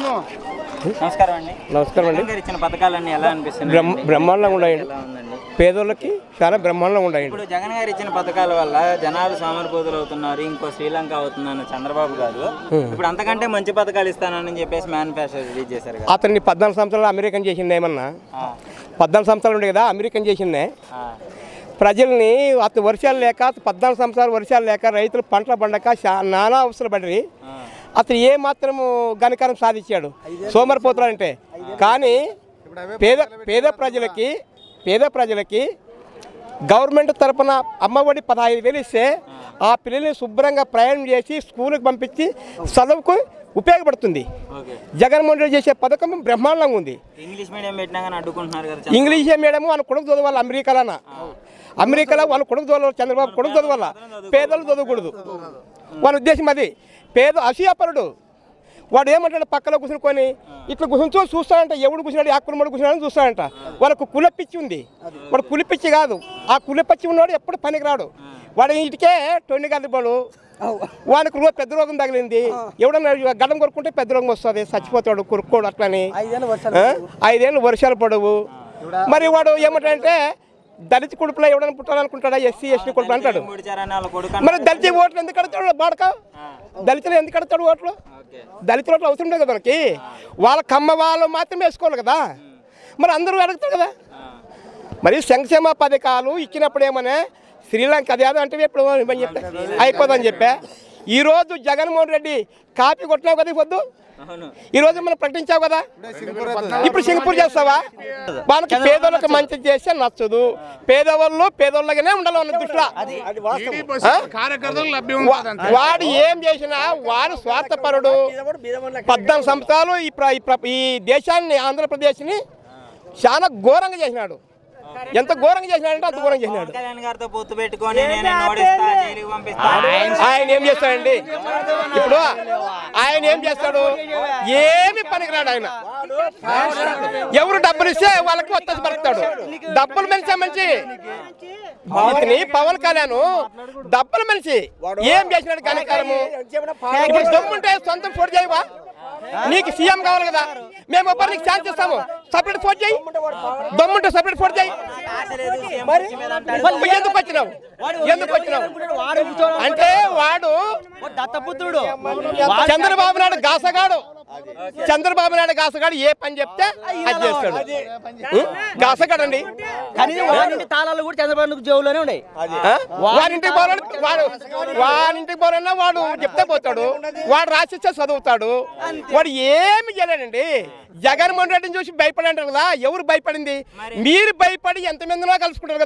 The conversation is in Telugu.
నమస్కారం అండి నమస్కారం అండి జగన్ గారు ఇచ్చిన పథకాలన్నీ ఎలా అనిపిస్తున్నాయి బ్రహ్మ బ్రహ్మాండంగా ఉన్నాయండి ఎలా ఉందండి పేదోళ్ళకి చాలా బ్రహ్మాండంగా ఉన్నాయండి ఇప్పుడు జగన్ గారు ఇచ్చిన పథకాల వల్ల జనాలు సోమరిపోతులు అవుతున్నారు ఇంకో శ్రీలంక అవుతుందన్న చంద్రబాబు గారు ఇప్పుడు అంతకంటే మంచి పథకాలు ఇస్తానని చెప్పేసి మేనిఫెస్టో రిలీజ్ చేశారు కదా అతన్ని పద్నాలుగు సంవత్సరాలు అమెరికన్ చేసిండే ఏమన్నా ఆ, పద్నాలుగు సంవత్సరాలు ఉండే కదా అమెరికన్ చేసిండే ఆ, ప్రజల్ని అతను వర్షాలు లేక పద్నాలుగు సంవత్సరాలు వర్షాలు లేక రైతులు పంటలు పండక చా- నానా అవసరం పడి ఆ. అతను ఏ మాత్రము ఘనకారం సాధించాడు సోమరిపోతులు అంటే కానీ పేద పేద ప్రజలకి పేద ప్రజలకి గవర్నమెంట్ తరపున అమ్మఒడి పదహైదు వేలు ఇస్తే ఆ పిల్లల్ని శుభ్రంగా ప్రయాణం చేసి స్కూల్కి పంపించి చదువుకు ఉపయోగపడుతుంది ఓకే జగన్మోహన్ రెడ్డి చేసే పథకం బ్రహ్మాండంగా ఉంది ఇంగ్లీష్ మీడియం పెట్టినా కానీ అడ్డుకుంటున్నారు కదా చంద్రబాబు. ఇంగ్లీషే మీడియం వాళ్ళ కొడుకు చదవాలి అమెరికాలోన అమెరికాలో వాళ్ళ కొడుకు చదవాలి చంద్రబాబు కొడుకు చదవాల పేదలు చదవకూడదు వాళ్ళ ఉద్దేశం అది పేద అసూయాపరుడు వాడు ఏమంటాడు పక్కలో కూర్చుని ఇట్లా కూర్చొని చూస్తాడంట ఎవడు కూర్చున్నాడు ఆకులమ్మడు కూర్చున్నాడని చూస్తాడంట వాళ్ళకు కులపిచ్చి ఉంది వాడు కులిపిచ్చి కాదు ఆ కులపిచ్చి ఉన్నవాడు ఎప్పుడు పనికి రాడు వాడు ఇంటికే టొన్ని గదిపోడు వానికి రో- పెద్ద రోగం తగిలింది ఎవడన్నా గడ్డం కొరుకుంటే పెద్ద రోగం వస్తుంది చచ్చిపోతాడు కొరుక్కోడు అట్లని ఆ? ఐదేళ్ళు వర్షాలు పడవు మరి వాడు ఏమంటాడంటే దళిత కుడుపులో ఎవడన్నా పుట్టాలనుకుంటాడా ఎస్సీ ఎస్టీ కుడుపులు అంటాడు ముడిచారని వాళ్ళ కొడుకు మరి దళిత ఓట్లు ఎందుకు కడతాడు బాడక దళితులు ఎందుకు కడతాడు ఓట్లు ఓకే దళిత ఓట్లు అవసరం లేదు కదా మనకి వాళ్ళ కమ్మ వాళ్ళు మాత్రమే వేసుకోవాలి కదా మరి అందరూ అడుగుతారు కదా ఆ, మరి సంక్షేమ పథకాలు ఇచ్చినప్పుడు ఏమనే శ్రీలంక అది అదో అంటే ఇప్పుడు ఏమని చెప్పా అయిపోదని చెప్పా ఈరోజు జగన్మోహన్ రెడ్డి కాపీ కొట్టినావు కదా ఈ పొద్దు అవును ఈ రోజు మనం ప్రకటించావు కదా ఇప్పుడు సింగపూర్ చేస్తావా మనకి పేదోళ్ళకి మంచి చేస్తే నచ్చదు పేదవాళ్ళు పేదోళ్ళగానే ఉండాలి ఉన్న దృష్టిలో ఆ? కార్యకర్తలకు లభ్యం వా- వాడు ఏం చేసినా వాడు స్వార్థపరుడు పద్నాలుగు సంవత్సరాలు ఈ ప్ర- ఈ ప్ర- ఈ దేశాన్ని ఆంధ్రప్రదేశ్ని చాలా ఘోరంగా చేసినాడు ఎంత ఘోరంగా చేసినాడంటే అంత ఘోరంగా చేసినాడు పవన్ కళ్యాణ్ గారితో పొత్తు పెట్టుకొని నేను ఓడిస్తా జైలుకి పంపిస్తా ఆయన ఏం చేస్తాడండి ఇప్పుడు ఆయన ఏం చేస్తాడు ఏమి పనికిరాడు ఆయన ఎవరు డబ్బులు ఇస్తే వాళ్ళకి వచ్చేసి పలుకుతాడు డబ్బులు మనిషి మంచి ఇతని పవన్ కళ్యాణ్ డబ్బులు మనిషి ఏం చేసినాడు కనికారము ఇప్పుడు దమ్ముంటే సొంతం ఫోన్ చేయవా నీకు సీఎం కావాలి కదా మేము ఒక్కరు నీకు ఛాన్స్ ఇస్తాము సపరేట్ ఫోన్ చేయి దమ్ముంటే సపరేట్ ఫోన్ చేయి ఆశ లేదు సీఎం కుర్చీ మీద అంటాడు. మరి ఎందుకు వచ్చినావు ఎందుకు వచ్చినావు అంటే వాడు దత్తపుత్రుడు చంద్రబాబు నాయుడు గాసగాడు చంద్రబాబు నాయుడు గాసగాడు ఏ పని చెప్తే అది చేస్తాడు ఉం? గాసగాడు అండి కనీసం వాడింటి తాళాలు కూడా చంద్రబాబు జోబులోనే ఉన్నాయి వాడింటికి పోరాడు వాడు వాడింటికి పోరన్నా వాడు చెప్తే పోతాడు వాడు రాసిస్తే చదువుతాడు వాడు ఏమి చేయలేడండి జగన్మోహన్ రెడ్డిని చూసి భయపడి అంటారు కదా ఎవరు భయపడింది మీరు భయపడి ఎంతమందినో కలుసుకుంటారు కదా